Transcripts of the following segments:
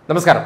നമസ്കാരം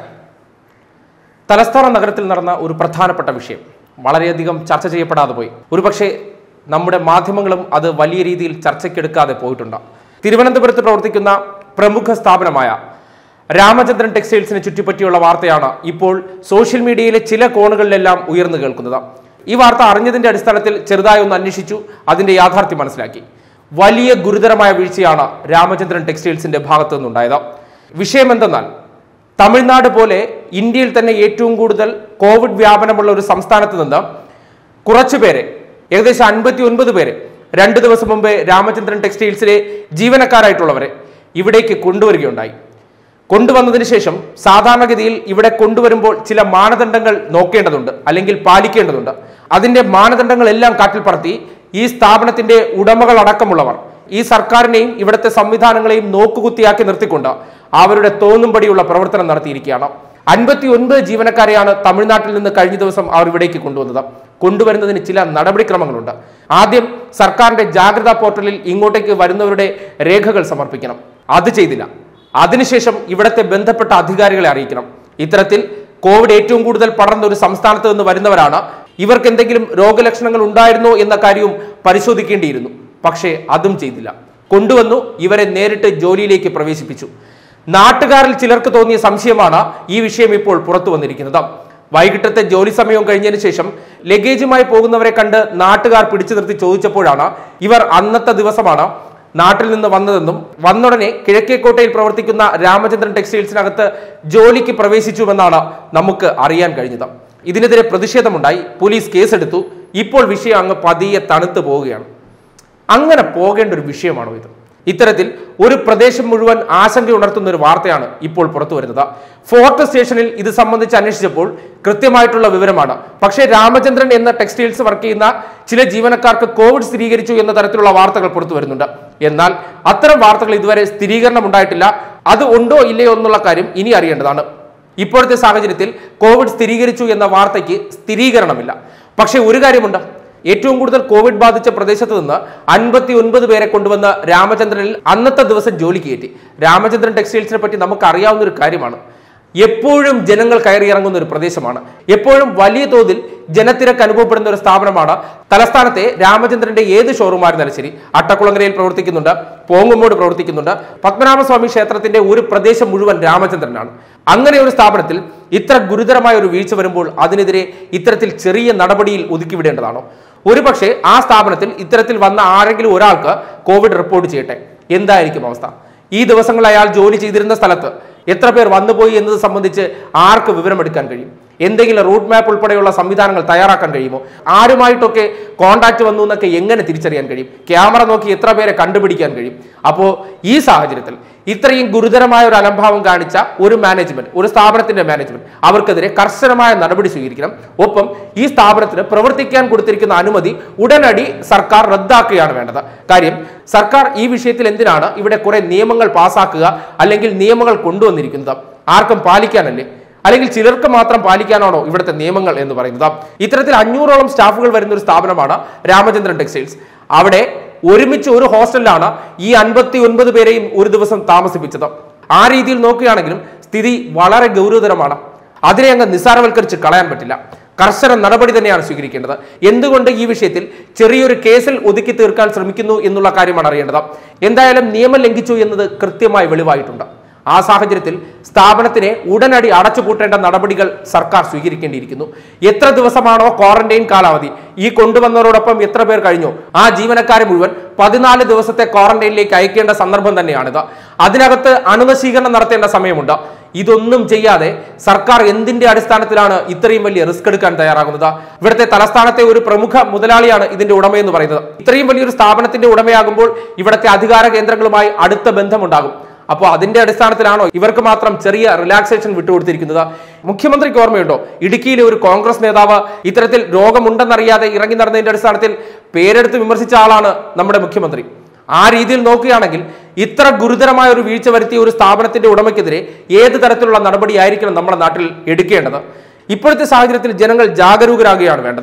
തലസ്ഥാന നഗരത്തിൽ നടന്ന ഒരു പ്രധാനപ്പെട്ട വിഷയം വളരെയധികം ചർച്ച ചെയ്യപ്പെടാതെ പോയി ഒരുപക്ഷെ നമ്മുടെ മാധ്യമങ്ങളും അത് വലിയ രീതിയിൽ ചർച്ചയ്ക്കെടുക്കാതെ പോയിട്ടുണ്ട് തിരുവനന്തപുരത്ത് പ്രവർത്തിക്കുന്ന പ്രമുഖ സ്ഥാപനമായ രാമചന്ദ്രൻ ടെക്സ്റ്റൈൽസിനെ ചുറ്റിപ്പറ്റിയുള്ള വാർത്തയാണ് ഇപ്പോൾ സോഷ്യൽ മീഡിയയിലെ ചില കോണുകളിലെല്ലാം ഉയർന്നു കേൾക്കുന്നത് ഈ വാർത്ത അറിഞ്ഞതിന്റെ അടിസ്ഥാനത്തിൽ ചെറുതായി ഒന്ന് അന്വേഷിച്ചു അതിന്റെ യാഥാർത്ഥ്യം മനസ്സിലാക്കി വലിയ ഗുരുതരമായ വീഴ്ചയാണ് രാമചന്ദ്രൻ ടെക്സ്റ്റൈൽസിന്റെ ഭാഗത്തു നിന്നുണ്ടായത് വിഷയം എന്തെന്നാൽ തമിഴ്നാട് പോലെ ഇന്ത്യയിൽ തന്നെ ഏറ്റവും കൂടുതൽ കോവിഡ് വ്യാപനമുള്ള ഒരു സംസ്ഥാനത്ത് നിന്ന് കുറച്ചു പേരെ ഏകദേശം അൻപത്തി ഒൻപത് പേരെ രണ്ട് ദിവസം മുമ്പേ രാമചന്ദ്രൻ ടെക്സ്റ്റൈൽസിലെ ജീവനക്കാരായിട്ടുള്ളവരെ ഇവിടേക്ക് കൊണ്ടുവരികയുണ്ടായി കൊണ്ടുവന്നതിന് ശേഷം സാധാരണഗതിയിൽ ഇവിടെ കൊണ്ടുവരുമ്പോൾ ചില മാനദണ്ഡങ്ങൾ നോക്കേണ്ടതുണ്ട് അല്ലെങ്കിൽ പാലിക്കേണ്ടതുണ്ട് അതിന്റെ മാനദണ്ഡങ്ങളെല്ലാം കാറ്റിൽ പറത്തി ഈ സ്ഥാപനത്തിന്റെ ഉടമകൾ അടക്കമുള്ളവർ ഈ സർക്കാരിനെയും ഇവിടുത്തെ സംവിധാനങ്ങളെയും നോക്കുകുത്തിയാക്കി നിർത്തിക്കൊണ്ട് അവരുടെ തോന്നുംപടിയുള്ള പ്രവർത്തനം നടത്തിയിരിക്കുകയാണ് അൻപത്തി ഒൻപത് ജീവനക്കാരെയാണ് തമിഴ്നാട്ടിൽ നിന്ന് കഴിഞ്ഞ ദിവസം അവർ ഇവിടേക്ക് കൊണ്ടുവന്നത് കൊണ്ടുവരുന്നതിന് ചില നടപടിക്രമങ്ങളുണ്ട് ആദ്യം സർക്കാരിന്റെ ജാഗ്രതാ പോർട്ടലിൽ ഇങ്ങോട്ടേക്ക് വരുന്നവരുടെ രേഖകൾ സമർപ്പിക്കണം അത് ചെയ്തില്ല അതിനുശേഷം ഇവിടുത്തെ ബന്ധപ്പെട്ട അധികാരികളെ അറിയിക്കണം ഇത്തരത്തിൽ കോവിഡ് ഏറ്റവും കൂടുതൽ പടർന്ന ഒരു സംസ്ഥാനത്ത് നിന്ന് വരുന്നവരാണ് ഇവർക്ക് എന്തെങ്കിലും രോഗലക്ഷണങ്ങൾ ഉണ്ടായിരുന്നോ എന്ന കാര്യവും പരിശോധിക്കേണ്ടിയിരുന്നു പക്ഷേ അതും ചെയ്തില്ല കൊണ്ടുവന്നു ഇവരെ നേരിട്ട് ജോലിയിലേക്ക് പ്രവേശിപ്പിച്ചു നാട്ടുകാരിൽ ചിലർക്ക് തോന്നിയ സംശയമാണ് ഈ വിഷയം ഇപ്പോൾ പുറത്തു വന്നിരിക്കുന്നത് വൈകിട്ടത്തെ ജോലി സമയവും കഴിഞ്ഞതിന് ശേഷം ലഗേജുമായി പോകുന്നവരെ കണ്ട് നാട്ടുകാർ പിടിച്ചു നിർത്തി ചോദിച്ചപ്പോഴാണ് ഇവർ അന്നത്തെ ദിവസമാണ് നാട്ടിൽ നിന്ന് വന്നതെന്നും വന്നുടനെ കിഴക്കേക്കോട്ടയിൽ പ്രവർത്തിക്കുന്ന രാമചന്ദ്രൻ ടെക്സ്റ്റൈൽസിനകത്ത് ജോലിക്ക് പ്രവേശിച്ചുവെന്നാണ് നമുക്ക് അറിയാൻ കഴിഞ്ഞത് ഇതിനെതിരെ പ്രതിഷേധമുണ്ടായി പോലീസ് കേസെടുത്തു ഇപ്പോൾ വിഷയം അങ്ങ് പതിയെ തണുത്തു പോവുകയാണ് അങ്ങനെ പോകേണ്ട ഒരു വിഷയമാണോ ഇത് ഇത്തരത്തിൽ ഒരു പ്രദേശം മുഴുവൻ ആശങ്ക ഉണർത്തുന്ന ഒരു വാർത്തയാണ് ഇപ്പോൾ പുറത്തു വരുന്നത് ഫോർട്ട് സ്റ്റേഷനിൽ ഇത് സംബന്ധിച്ച് അന്വേഷിച്ചപ്പോൾ കൃത്യമായിട്ടുള്ള വിവരമാണ് പക്ഷേ രാമചന്ദ്രൻ എന്ന ടെക്സ്റ്റൈൽസ് വർക്ക് ചെയ്യുന്ന ചില ജീവനക്കാർക്ക് കോവിഡ് സ്ഥിരീകരിച്ചു എന്ന തരത്തിലുള്ള വാർത്തകൾ പുറത്തു വരുന്നുണ്ട് എന്നാൽ അത്തരം വാർത്തകൾ ഇതുവരെ സ്ഥിരീകരണം ഉണ്ടായിട്ടില്ല അത് ഉണ്ടോ ഇല്ലയോ എന്നുള്ള കാര്യം ഇനി അറിയേണ്ടതാണ് ഇപ്പോഴത്തെ സാഹചര്യത്തിൽ കോവിഡ് സ്ഥിരീകരിച്ചു എന്ന വാർത്തയ്ക്ക് സ്ഥിരീകരണമില്ല പക്ഷേ ഒരു കാര്യമുണ്ട് ഏറ്റവും കൂടുതൽ കോവിഡ് ബാധിച്ച പ്രദേശത്ത് നിന്ന് അൻപത്തി ഒൻപത് പേരെ കൊണ്ടുവന്ന് രാമചന്ദ്രനിൽ അന്നത്തെ ദിവസം ജോലിക്ക് കയറ്റി രാമചന്ദ്രൻ ടെക്സ്റ്റൈൽസിനെ പറ്റി നമുക്ക് അറിയാവുന്ന ഒരു കാര്യമാണ് എപ്പോഴും ജനങ്ങൾ കയറിയിറങ്ങുന്ന ഒരു പ്രദേശമാണ് എപ്പോഴും വലിയ തോതിൽ ജനത്തിരക്ക് അനുഭവപ്പെടുന്ന ഒരു സ്ഥാപനമാണ് തലസ്ഥാനത്തെ രാമചന്ദ്രന്റെ ഏത് ഷോറൂമായിരുന്നാലും ശരി അട്ടക്കുളങ്ങരയിൽ പ്രവർത്തിക്കുന്നുണ്ട് പോങ്ങുമോട് പ്രവർത്തിക്കുന്നുണ്ട് പത്മനാഭസ്വാമി ക്ഷേത്രത്തിന്റെ ഒരു പ്രദേശം മുഴുവൻ രാമചന്ദ്രനാണ് അങ്ങനെ ഒരു സ്ഥാപനത്തിൽ ഇത്ര ഗുരുതരമായ ഒരു വീഴ്ച വരുമ്പോൾ അതിനെതിരെ ഇത്തരത്തിൽ ചെറിയ നടപടിയിൽ ഒതുക്കിവിടേണ്ടതാണോ ഒരുപക്ഷെ ആ സ്ഥാപനത്തിൽ ഇത്തരത്തിൽ വന്ന ആരെങ്കിലും ഒരാൾക്ക് കോവിഡ് റിപ്പോർട്ട് ചെയ്യട്ടെ എന്തായിരിക്കും അവസ്ഥ ഈ ദിവസങ്ങൾ അയാൾ ജോലി ചെയ്തിരുന്ന സ്ഥലത്ത് എത്ര പേർ വന്നുപോയി എന്നത് സംബന്ധിച്ച് ആർക്ക് വിവരമെടുക്കാൻ കഴിയും എന്തെങ്കിലും റൂട്ട് മാപ്പ് ഉൾപ്പെടെയുള്ള സംവിധാനങ്ങൾ തയ്യാറാക്കാൻ കഴിയുമോ ആരുമായിട്ടൊക്കെ കോണ്ടാക്ട് വന്നു എന്നൊക്കെ എങ്ങനെ തിരിച്ചറിയാൻ കഴിയും ക്യാമറ നോക്കി എത്ര പേരെ കണ്ടുപിടിക്കാൻ കഴിയും അപ്പോൾ ഈ സാഹചര്യത്തിൽ ഇത്രയും ഗുരുതരമായ ഒരു അലംഭാവം കാണിച്ച ഒരു മാനേജ്മെന്റ് ഒരു സ്ഥാപനത്തിന്റെ മാനേജ്മെന്റ് അവർക്കെതിരെ കർശനമായ നടപടി സ്വീകരിക്കണം ഒപ്പം ഈ സ്ഥാപനത്തിന് പ്രവർത്തിക്കാൻ കൊടുത്തിരിക്കുന്ന അനുമതി ഉടനടി സർക്കാർ റദ്ദാക്കുകയാണ് വേണ്ടത് കാര്യം സർക്കാർ ഈ വിഷയത്തിൽ എന്തിനാണ് ഇവിടെ കുറെ നിയമങ്ങൾ പാസാക്കുക അല്ലെങ്കിൽ നിയമങ്ങൾ കൊണ്ടുവന്നിരിക്കുന്നത് ആർക്കും പാലിക്കാനല്ലേ അല്ലെങ്കിൽ ചിലർക്ക് മാത്രം പാലിക്കാനാണോ ഇവിടുത്തെ നിയമങ്ങൾ എന്ന് പറയുന്നത് ഇത്തരത്തിൽ അഞ്ഞൂറോളം സ്റ്റാഫുകൾ വരുന്ന ഒരു സ്ഥാപനമാണ് രാമചന്ദ്രൻ ടെക്സ്റ്റൈൽസ് അവിടെ ഒരുമിച്ച് ഒരു ഹോസ്റ്റലിലാണ് ഈ അൻപത്തി ഒൻപത് പേരെയും ഒരു ദിവസം താമസിപ്പിച്ചത് ആ രീതിയിൽ നോക്കുകയാണെങ്കിലും സ്ഥിതി വളരെ ഗൗരവതരമാണ് അതിനെ അങ്ങ് നിസ്സാരവൽക്കരിച്ച് കളയാൻ പറ്റില്ല കർശന നടപടി തന്നെയാണ് സ്വീകരിക്കേണ്ടത് എന്തുകൊണ്ട് ഈ വിഷയത്തിൽ ചെറിയൊരു കേസിൽ ഒതുക്കി തീർക്കാൻ ശ്രമിക്കുന്നു എന്നുള്ള കാര്യമാണ് അറിയേണ്ടത് എന്തായാലും നിയമം ലംഘിച്ചു എന്നത് കൃത്യമായി വെളിവായിട്ടുണ്ട് ആ സാഹചര്യത്തിൽ സ്ഥാപനത്തിനെ ഉടനടി അടച്ചുപൂട്ടേണ്ട നടപടികൾ സർക്കാർ സ്വീകരിക്കേണ്ടിയിരിക്കുന്നു എത്ര ദിവസമാണോ ക്വാറന്റൈൻ കാലാവധി ഈ കൊണ്ടുവന്നവരോടൊപ്പം എത്ര പേർ കഴിഞ്ഞു ആ ജീവനക്കാരെ മുഴുവൻ പതിനാല് ദിവസത്തെ ക്വാറന്റൈനിലേക്ക് അയക്കേണ്ട സന്ദർഭം തന്നെയാണിത് അതിനകത്ത് അണുനശീകരണം നടത്തേണ്ട സമയമുണ്ട് ഇതൊന്നും ചെയ്യാതെ സർക്കാർ എന്തിന്റെ അടിസ്ഥാനത്തിലാണ് ഇത്രയും വലിയ റിസ്ക് എടുക്കാൻ തയ്യാറാകുന്നത് ഇവിടുത്തെ തലസ്ഥാനത്തെ ഒരു പ്രമുഖ മുതലാളിയാണ് ഇതിന്റെ ഉടമയെന്ന് പറയുന്നത് ഇത്രയും വലിയൊരു സ്ഥാപനത്തിന്റെ ഉടമയാകുമ്പോൾ ഇവിടുത്തെ അധികാര കേന്ദ്രങ്ങളുമായി അടുത്ത ബന്ധമുണ്ടാകും അപ്പോൾ അതിന്റെ അടിസ്ഥാനത്തിലാണോ ഇവർക്ക് മാത്രം ചെറിയ റിലാക്സേഷൻ വിട്ടുകൊടുത്തിരിക്കുന്നത് മുഖ്യമന്ത്രിക്ക് ഓർമ്മയുണ്ടോ ഇടുക്കിയിലെ ഒരു കോൺഗ്രസ് നേതാവ് ഇത്തരത്തിൽ രോഗമുണ്ടെന്നറിയാതെ ഇറങ്ങി നടന്നതിന്റെ അടിസ്ഥാനത്തിൽ പേരെടുത്ത് വിമർശിച്ച ആളാണ് നമ്മുടെ മുഖ്യമന്ത്രി ആ രീതിയിൽ നോക്കുകയാണെങ്കിൽ ഇത്ര ഗുരുതരമായ ഒരു വീഴ്ച വരുത്തിയ ഒരു സ്ഥാപനത്തിന്റെ ഉടമയ്ക്കെതിരെ ഏത് തരത്തിലുള്ള നടപടിയായിരിക്കണം നമ്മുടെ നാട്ടിൽ എടുക്കേണ്ടത് ഇപ്പോഴത്തെ സാഹചര്യത്തിൽ ജനങ്ങൾ ജാഗരൂകരാകുകയാണ് വേണ്ടത്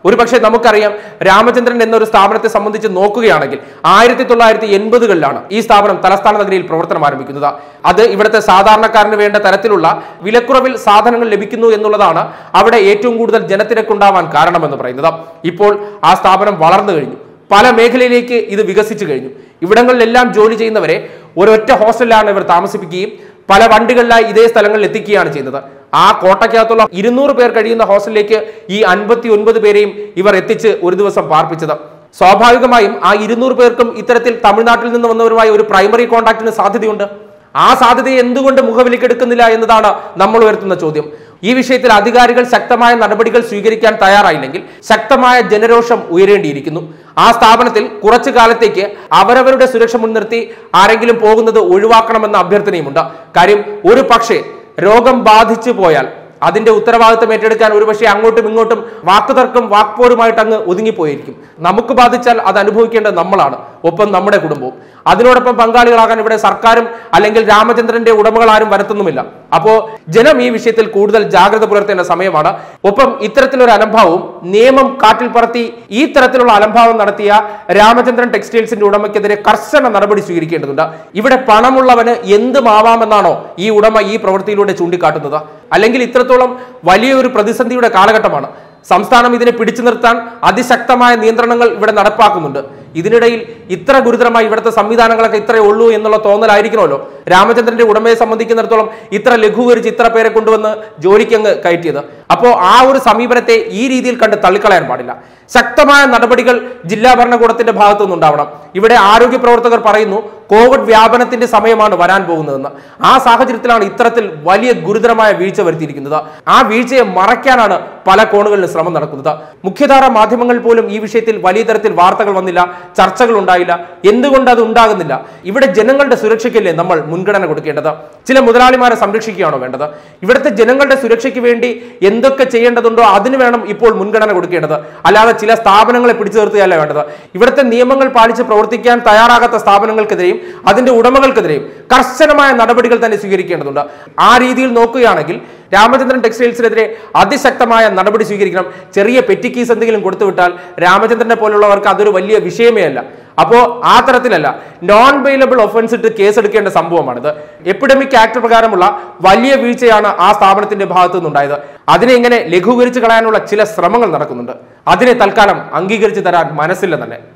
ഒരുപക്ഷെ നമുക്കറിയാം രാമചന്ദ്രൻ എന്നൊരു സ്ഥാപനത്തെ സംബന്ധിച്ച് നോക്കുകയാണെങ്കിൽ ആയിരത്തി തൊള്ളായിരത്തി എൺപതുകളിലാണ് ഈ സ്ഥാപനം തലസ്ഥാന നഗരിയിൽ പ്രവർത്തനം ആരംഭിക്കുന്നത് അത് ഇവിടുത്തെ സാധാരണക്കാരന് വേണ്ട തരത്തിലുള്ള വിലക്കുറവിൽ സാധനങ്ങൾ ലഭിക്കുന്നു എന്നുള്ളതാണ് അവിടെ ഏറ്റവും കൂടുതൽ ജനത്തിരക്കുണ്ടാവാൻ കാരണമെന്ന് പറയുന്നത് ഇപ്പോൾ ആ സ്ഥാപനം വളർന്നു കഴിഞ്ഞു പല മേഖലയിലേക്ക് ഇത് വികസിച്ചു കഴിഞ്ഞു ഇവിടങ്ങളിലെല്ലാം ജോലി ചെയ്യുന്നവരെ ഒരൊറ്റ ഹോസ്റ്റലിലാണ് ഇവർ താമസിപ്പിക്കുകയും പല വണ്ടികളിലായി ഇതേ സ്ഥലങ്ങളിൽ എത്തിക്കുകയാണ് ചെയ്യുന്നത് ആ കോട്ടയ്ക്കകത്തുള്ള ഇരുന്നൂറ് പേർ കഴിയുന്ന ഹോസ്റ്റലിലേക്ക് ഈ അൻപത്തി ഒൻപത് പേരെയും ഇവർ എത്തിച്ച് ഒരു ദിവസം പാർപ്പിച്ചത് സ്വാഭാവികമായും ആ ഇരുന്നൂറ് പേർക്കും ഇത്തരത്തിൽ തമിഴ്നാട്ടിൽ നിന്ന് വന്നവരുമായി ഒരു പ്രൈമറി കോൺടാക്റ്റിന് സാധ്യതയുണ്ട് ആ സാധ്യതയെ എന്തുകൊണ്ട് മുഖവിലേക്കെടുക്കുന്നില്ല എന്നതാണ് നമ്മൾ ഉയർത്തുന്ന ചോദ്യം ഈ വിഷയത്തിൽ അധികാരികൾ ശക്തമായ നടപടികൾ സ്വീകരിക്കാൻ തയ്യാറായില്ലെങ്കിൽ ശക്തമായ ജനരോഷം ഉയരേണ്ടിയിരിക്കുന്നു ആ സ്ഥാപനത്തിൽ കുറച്ചു കാലത്തേക്ക് അവരവരുടെ സുരക്ഷ മുൻനിർത്തി ആരെങ്കിലും പോകുന്നത് ഒഴിവാക്കണമെന്ന അഭ്യർത്ഥനയുമുണ്ട് കാര്യം ഒരു പക്ഷേ രോഗം ബാധിച്ചു പോയാൽ അതിന്റെ ഉത്തരവാദിത്തം ഏറ്റെടുക്കാൻ ഒരുപക്ഷെ അങ്ങോട്ടും ഇങ്ങോട്ടും വാക്കുതർക്കം വാക്പോരുമായിട്ട് അങ്ങ് ഒതുങ്ങിപ്പോയിരിക്കും നമുക്ക് ബാധിച്ചാൽ അത് അനുഭവിക്കേണ്ടത് നമ്മളാണ് ഒപ്പം നമ്മുടെ കുടുംബവും അതിനോടൊപ്പം പങ്കാളികളാകാൻ ഇവിടെ സർക്കാരും അല്ലെങ്കിൽ രാമചന്ദ്രന്റെ ഉടമകൾ ആരും വരുത്തുന്നുമില്ല അപ്പോ ജനം ഈ വിഷയത്തിൽ കൂടുതൽ ജാഗ്രത പുലർത്തേണ്ട സമയമാണ് ഒപ്പം ഇത്തരത്തിലൊരു അലംഭാവവും നിയമം കാറ്റിൽ പറത്തി ഈ തരത്തിലുള്ള അലംഭാവം നടത്തിയ രാമചന്ദ്രൻ ടെക്സ്റ്റൈൽസിന്റെ ഉടമയ്ക്കെതിരെ കർശന നടപടി സ്വീകരിക്കേണ്ടതുണ്ട് ഇവിടെ പണമുള്ളവന് എന്തുമാവാമെന്നാണോ ഈ ഉടമ ഈ പ്രവൃത്തിയിലൂടെ ചൂണ്ടിക്കാട്ടുന്നത് അല്ലെങ്കിൽ ഇത്രത്തോളം വലിയൊരു പ്രതിസന്ധിയുടെ കാലഘട്ടമാണ് സംസ്ഥാനം ഇതിനെ പിടിച്ചു നിർത്താൻ അതിശക്തമായ നിയന്ത്രണങ്ങൾ ഇവിടെ നടപ്പാക്കുന്നുണ്ട് ഇതിനിടയിൽ ഇത്ര ഗുരുതരമായി ഇവിടുത്തെ സംവിധാനങ്ങളൊക്കെ ഇത്രയേ ഉള്ളൂ എന്നുള്ള തോന്നലായിരിക്കണമല്ലോ രാമചന്ദ്രന്റെ ഉടമയെ സംബന്ധിക്കുന്നിടത്തോളം ഇത്ര ലഘൂകരിച്ച് ഇത്ര പേരെ കൊണ്ടുവന്ന് ജോലിക്കങ്ങ് കയറ്റിയത് അപ്പോൾ ആ ഒരു സമീപനത്തെ ഈ രീതിയിൽ കണ്ട് തള്ളിക്കളയാൻ പാടില്ല ശക്തമായ നടപടികൾ ജില്ലാ ഭരണകൂടത്തിന്റെ ഭാഗത്തു നിന്നുണ്ടാവണം ഇവിടെ ആരോഗ്യ പ്രവർത്തകർ പറയുന്നു കോവിഡ് വ്യാപനത്തിന്റെ സമയമാണ് വരാൻ പോകുന്നതെന്ന് ആ സാഹചര്യത്തിലാണ് ഇത്തരത്തിൽ വലിയ ഗുരുതരമായ വീഴ്ച വരുത്തിയിരിക്കുന്നത് ആ വീഴ്ചയെ മറയ്ക്കാനാണ് പല കോണുകളിലും ശ്രമം നടക്കുന്നത് മുഖ്യധാര മാധ്യമങ്ങൾ പോലും ഈ വിഷയത്തിൽ വലിയ തരത്തിൽ വാർത്തകൾ വന്നില്ല ചർച്ചകൾ ഉണ്ടായില്ല എന്തുകൊണ്ട് അത് ഉണ്ടാകുന്നില്ല ഇവിടെ ജനങ്ങളുടെ സുരക്ഷയ്ക്കല്ലേ നമ്മൾ മുൻഗണന കൊടുക്കേണ്ടത് ചില മുതലാളിമാരെ സംരക്ഷിക്കുകയാണോ വേണ്ടത് ഇവിടുത്തെ ജനങ്ങളുടെ സുരക്ഷയ്ക്ക് വേണ്ടി എന്തൊക്കെ ചെയ്യേണ്ടതുണ്ടോ അതിന് വേണം ഇപ്പോൾ മുൻഗണന കൊടുക്കേണ്ടത് അല്ലാതെ ചില സ്ഥാപനങ്ങളെ പിടിച്ചു നിർത്തുകയല്ല വേണ്ടത് ഇവിടുത്തെ നിയമങ്ങൾ പാലിച്ച് പ്രവർത്തിക്കാൻ തയ്യാറാകാത്ത സ്ഥാപനങ്ങൾക്കെതിരെയും അതിന്റെ ഉടമകൾക്കെതിരെയും കർശനമായ നടപടികൾ തന്നെ സ്വീകരിക്കേണ്ടതുണ്ട് ആ രീതിയിൽ നോക്കുകയാണെങ്കിൽ രാമചന്ദ്രൻ ടെക്സ്റ്റൈൽസിനെതിരെ അതിശക്തമായ നടപടി സ്വീകരിക്കണം ചെറിയ പെറ്റി കേസ് എന്തെങ്കിലും കൊടുത്തുവിട്ടാൽ രാമചന്ദ്രനെ പോലുള്ളവർക്ക് അതൊരു വലിയ വിഷയമേ അല്ല അപ്പോ ആ തരത്തിലല്ല നോൺ ബെയിലബിൾ ഒഫൻസ് ഇട്ട് കേസെടുക്കേണ്ട സംഭവമാണിത് എപ്പിഡമിക് ആക്ട് പ്രകാരമുള്ള വലിയ വീഴ്ചയാണ് ആ സ്ഥാപനത്തിന്റെ ഭാഗത്തു നിന്നുണ്ടായത് അതിനെ ഇങ്ങനെ ലഘൂകരിച്ച് കളയാനുള്ള ചില ശ്രമങ്ങൾ നടക്കുന്നുണ്ട് അതിനെ തൽക്കാലം അംഗീകരിച്ച് തരാൻ മനസ്സില്ല തന്നെ